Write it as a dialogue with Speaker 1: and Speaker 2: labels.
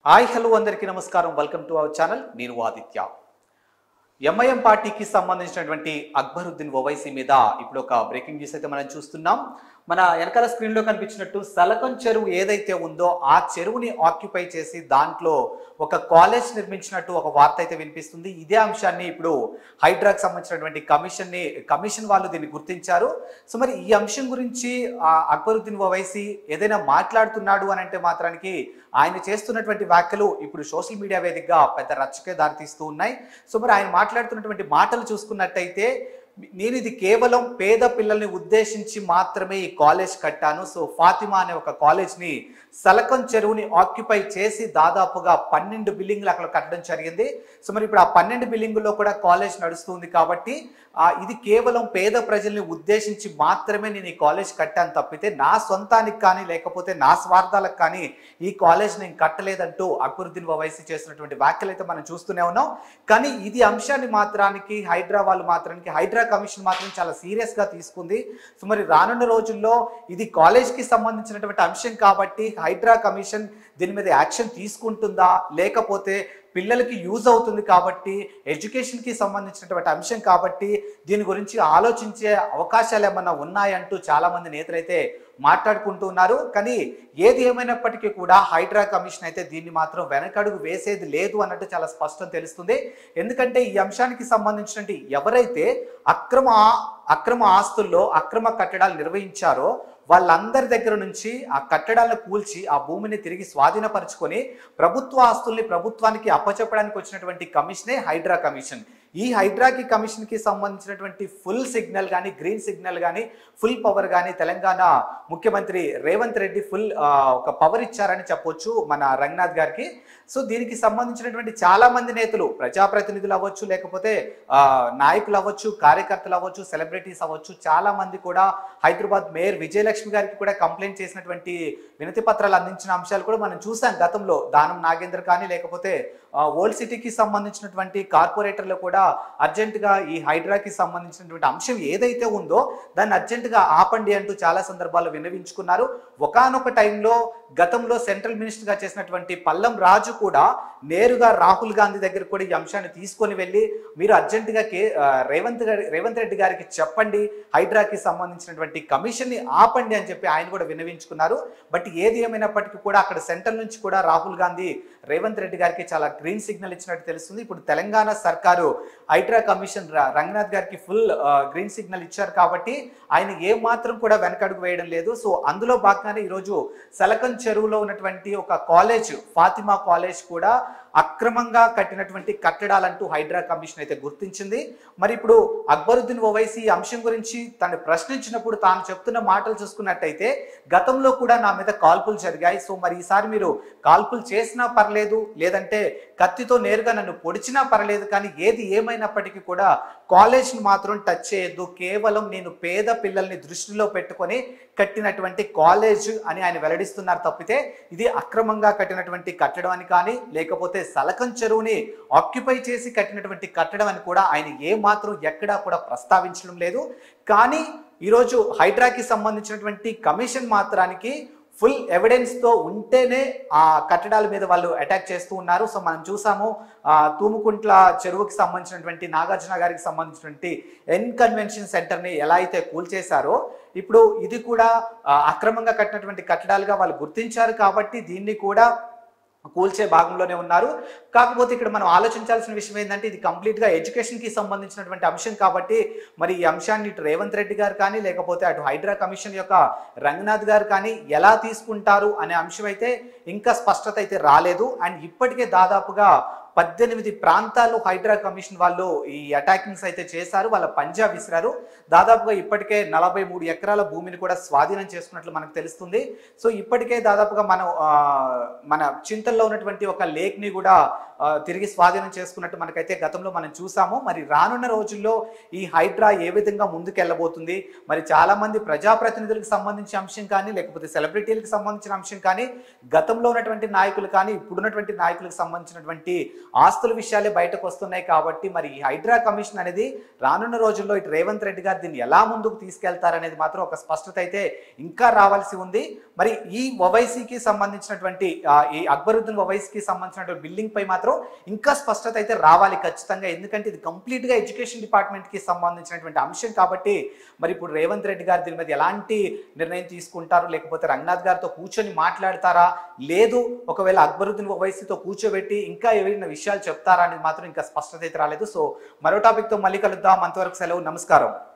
Speaker 1: hi hello అందరికీ నమస్కారం welcome to our channel నేను ఆదిత్య ఎంఐఎం పార్టీకి సంబంధించినటువంటి అక్బరుద్దీన్ ఓవైసీ మీద ఇప్పుడు ఒక బ్రేకింగ్ న్యూస్ అయితే మనం చూస్తున్నాం మన వెనకాల స్క్రీన్ లో కనిపించినట్టు సలకం చెరువు ఏదైతే ఉందో ఆ చెరువుని ఆక్యుపై చేసి దాంట్లో ఒక కాలేజ్ నిర్మించినట్టు ఒక వార్త అయితే వినిపిస్తుంది ఇదే అంశాన్ని ఇప్పుడు హైడ్రాకి సంబంధించినటువంటి కమిషన్ ని కమిషన్ వాళ్ళు దీన్ని గుర్తించారు సో మరి ఈ అంశం గురించి ఆ, అక్బరుద్దీన్ ఓవైసీ ఏదైనా మాట్లాడుతున్నాడు అని అంటే మాత్రానికి ఆయన చేస్తున్నటువంటి వ్యాఖ్యలు ఇప్పుడు సోషల్ మీడియా వేదికగా పెద్ద రచ్చకే దారితీస్తూ ఉన్నాయి సో మరి ఆయన మాట్లాడుతున్నటువంటి మాటలు చూసుకున్నట్టయితే నేను ఇది కేవలం పేద పిల్లల్ని ఉద్దేశించి మాత్రమే ఈ కాలేజ్ కట్టాను సో ఫాతిమా అనే ఒక కాలేజ్ని సలకం చెరువుని ఆక్యుపై చేసి దాదాపుగా పన్నెండు బిల్డింగ్లు అక్కడ కట్టడం జరిగింది సో మరి ఇప్పుడు ఆ పన్నెండు బిల్డింగుల్లో కూడా కాలేజ్ నడుస్తుంది కాబట్టి ఆ, ఇది కేవలం పేద ప్రజల్ని ఉద్దేశించి మాత్రమే నేను ఈ కాలేజ్ కట్టాను తప్పితే నా సొంతానికి కానీ లేకపోతే నా స్వార్థాలకు కానీ ఈ కాలేజ్ నేను కట్టలేదంటూ అక్బరుద్దీన్ ఓవైసీ చేసినటువంటి వ్యాఖ్యలు అయితే మనం చూస్తూనే ఉన్నాం కానీ ఇది అంశాన్ని మాత్రానికి హైడ్రా వాళ్ళు మాత్రానికి హైడ్రా కమిషన్ మాత్రం చాలా సీరియస్ గా తీసుకుంది సో మరి రానున్న రోజుల్లో ఇది కాలేజ్ కి సంబంధించినటువంటి అంశం కాబట్టి హైడ్రా కమిషన్ దీని మీద యాక్షన్ తీసుకుంటుందా లేకపోతే పిల్లలకి యూజ్ అవుతుంది కాబట్టి ఎడ్యుకేషన్కి సంబంధించినటువంటి అంశం కాబట్టి దీని గురించి ఆలోచించే అవకాశాలు ఏమన్నా ఉన్నాయంటూ చాలామంది నేతలైతే మాట్లాడుకుంటూ ఉన్నారు కానీ ఏది ఏమైనప్పటికీ కూడా హైడ్రా కమిషన్ అయితే దీన్ని మాత్రం వెనకడుగు వేసేది లేదు అన్నట్టు చాలా స్పష్టం తెలుస్తుంది ఎందుకంటే ఈ అంశానికి సంబంధించినటువంటి ఎవరైతే అక్రమ అక్రమ ఆస్తుల్లో అక్రమ కట్టడాలు నిర్వహించారో వాళ్ళందరి దగ్గర నుంచి ఆ కట్టడాలను కూల్చి ఆ భూమిని తిరిగి స్వాధీనపరుచుకొని ప్రభుత్వ ఆస్తుల్ని ప్రభుత్వానికి అప్పచెప్పడానికి వచ్చినటువంటి కమిషనే హైడ్రా కమిషన్ ఈ హైడ్రాకి కమిషన్కి సంబంధించినటువంటి ఫుల్ సిగ్నల్ కానీ గ్రీన్ సిగ్నల్ కానీ ఫుల్ పవర్ కానీ తెలంగాణ ముఖ్యమంత్రి రేవంత్ రెడ్డి ఫుల్ ఒక పవర్ ఇచ్చారని చెప్పొచ్చు మన రంగనాథ్ గారికి సో దీనికి సంబంధించినటువంటి చాలా మంది నేతలు ప్రజాప్రతినిధులు అవ్వచ్చు లేకపోతే ఆ, నాయకులు అవ్వచ్చు కార్యకర్తలు అవ్వచ్చు సెలబ్రిటీస్ అవ్వచ్చు చాలా మంది కూడా హైదరాబాద్ మేయర్ విజయలక్ష్మి గారికి కూడా కంప్లైంట్ చేసినటువంటి వినతి పత్రాలు అందించిన అంశాలు కూడా మనం చూసాం గతంలో దానం నాగేంద్ర కానీ లేకపోతే ఆ, ఓల్డ్ సిటీకి సంబంధించినటువంటి కార్పొరేటర్లు కూడా అర్జెంటుగా ఈ హైడ్రాకి సంబంధించినటువంటి అంశం ఏదైతే ఉందో దాన్ని అర్జెంటుగా ఆపండి అంటూ చాలా సందర్భాల్లో విన్నవించుకున్నారు ఒకానొక టైంలో గతంలో సెంట్రల్ మినిస్టర్గా చేసినటువంటి పల్లం రాజు కూడా నేరుగా రాహుల్ గాంధీ దగ్గర కూడా ఈ అంశాన్ని తీసుకొని వెళ్ళి మీరు అర్జెంటుగా కే ఆ, రేవంత్ గారి రేవంత్ రెడ్డి గారికి చెప్పండి హైడ్రాకి సంబంధించినటువంటి కమిషన్ని ఆపండి అని చెప్పి ఆయన కూడా విన్నవించుకున్నారు బట్ ఏది ఏమైనప్పటికీ కూడా అక్కడ సెంట్రల్ నుంచి కూడా రాహుల్ గాంధీ రేవంత్ రెడ్డి గారికి చాలా గ్రీన్ సిగ్నల్ ఇచ్చినట్టు తెలుస్తుంది ఇప్పుడు తెలంగాణ సర్కారు హైడ్రా కమిషన్ ర- రంగనాథ్ గారికి ఫుల్ గ్రీన్ సిగ్నల్ ఇచ్చారు కాబట్టి ఆయన ఏ మాత్రం కూడా వెనకడుగు వేయడం లేదు సో అందులో భాగంగానే ఈరోజు సలకం చెరువులో ఉన్నటువంటి ఒక కాలేజ్ ఫాతిమా కాలేజ్ కూడా అక్రమంగా కట్టినటువంటి కట్టడాలంటూ హైడ్రా కమిషన్ అయితే గుర్తించింది మరి ఇప్పుడు అక్బరుద్దీన్ ఓవైసీ ఈ అంశం గురించి తను ప్రశ్నించినప్పుడు తాను చెప్తున్న మాటలు చూసుకున్నట్టయితే గతంలో కూడా నా మీద కాల్పులు జరిగాయి సో మరి ఈసారి మీరు కాల్పులు చేసినా పర్లేదు లేదంటే కత్తితో నేరుగా నన్ను పొడిచినా పర్లేదు కానీ ఏది ఏమైనప్పటికీ కూడా కాలేజ్ని మాత్రం టచ్ చేయొద్దు కేవలం నేను పేద పిల్లల్ని దృష్టిలో పెట్టుకొని కట్టినటువంటి కాలేజ్ అని ఆయన వెల్లడిస్తున్నారు తప్పితే ఇది అక్రమంగా కట్టినటువంటి కట్టడం అని కానీ లేకపోతే సలకం చెరువుని ఆక్యుపై చేసి కట్టినటువంటి కట్టడం అని కూడా ఆయన ఏ మాత్రం ఎక్కడా కూడా ప్రస్తావించడం లేదు కానీ ఈరోజు హైడ్రాకి సంబంధించినటువంటి కమిషన్ మాత్రానికి ఫుల్ ఎవిడెన్స్తో ఉంటేనే ఆ కట్టడాల మీద వాళ్ళు అటాక్ చేస్తూ ఉన్నారు సో మనం చూసాము ఆ, తూముకుంట్ల చెరువుకి సంబంధించినటువంటి నాగార్జున గారికి సంబంధించినటువంటి ఎన్ కన్వెన్షన్ సెంటర్ని ఎలా అయితే కూల్చేశారో ఇప్పుడు ఇది కూడా ఆ, అక్రమంగా కట్టినటువంటి కట్టడాలుగా వాళ్ళు గుర్తించారు కాబట్టి దీన్ని కూడా కూల్చే భాగంలోనే ఉన్నారు కాకపోతే ఇక్కడ మనం ఆలోచించాల్సిన విషయం ఏంటంటే ఇది కంప్లీట్గా ఎడ్యుకేషన్కి సంబంధించినటువంటి అంశం కాబట్టి మరి ఈ అంశాన్ని ఇటు రేవంత్ రెడ్డి గారు కానీ లేకపోతే అటు హైడ్రా కమిషన్ యొక్క రంగనాథ్ గారు కానీ ఎలా తీసుకుంటారు అనే అంశం అయితే ఇంకా స్పష్టత అయితే రాలేదు అండ్ ఇప్పటికే దాదాపుగా పద్దెనిమిది ప్రాంతాల్లో హైడ్రా కమిషన్ వాళ్ళు ఈ అటాకింగ్స్ అయితే చేశారు వాళ్ళ పంజా విసిరారు దాదాపుగా ఇప్పటికే నలభై మూడు ఎకరాల భూమిని కూడా స్వాధీనం చేసుకున్నట్లు మనకు తెలుస్తుంది సో ఇప్పటికే దాదాపుగా మనం ఆ, మన చింతల్లో ఉన్నటువంటి ఒక లేక్ని కూడా ఆ, తిరిగి స్వాధీనం చేసుకున్నట్టు మనకైతే గతంలో మనం చూసాము మరి రానున్న రోజుల్లో ఈ హైడ్రా ఏ విధంగా ముందుకెళ్ళబోతుంది మరి చాలా మంది ప్రజాప్రతినిధులకు సంబంధించిన అంశం కానీ లేకపోతే సెలబ్రిటీలకు సంబంధించిన అంశం కానీ గతంలో ఉన్నటువంటి నాయకులు కానీ ఇప్పుడున్నటువంటి నాయకులకు సంబంధించినటువంటి ఆస్తుల విషయాలే బయటకు వస్తున్నాయి కాబట్టి మరి ఈ హైడ్రా కమిషన్ అనేది రానున్న రోజుల్లో ఇటు రేవంత్ రెడ్డి గారు దీన్ని ఎలా ముందుకు తీసుకెళ్తారనేది మాత్రం ఒక స్పష్టత అయితే ఇంకా రావాల్సి ఉంది మరి ఈ ఓవైసీకి సంబంధించినటువంటి ఆ, ఈ అక్బరుద్దీన్ ఓవైసీకి సంబంధించినటువంటి బిల్డింగ్ పై మాత్రం ఇంకా స్పష్టత అయితే రావాలి ఖచ్చితంగా ఎందుకంటే ఇది కంప్లీట్ గా ఎడ్యుకేషన్ డిపార్ట్మెంట్ కి సంబంధించినటువంటి అంశం కాబట్టి మరి ఇప్పుడు రేవంత్ రెడ్డి గారు దీని మీద ఎలాంటి నిర్ణయం తీసుకుంటారు లేకపోతే రంగనాథ్ గారితో కూర్చొని మాట్లాడతారా లేదు ఒకవేళ అక్బరుద్దీన్ ఓవైసీతో కూర్చోబెట్టి ఇంకా ఏవైనా విషయాలు చెప్తారా అనేది మాత్రం ఇంకా స్పష్టత అయితే రాలేదు సో మరో టాపిక్ తో మళ్ళీ కలుద్దాం అంతవరకు సెలవు నమస్కారం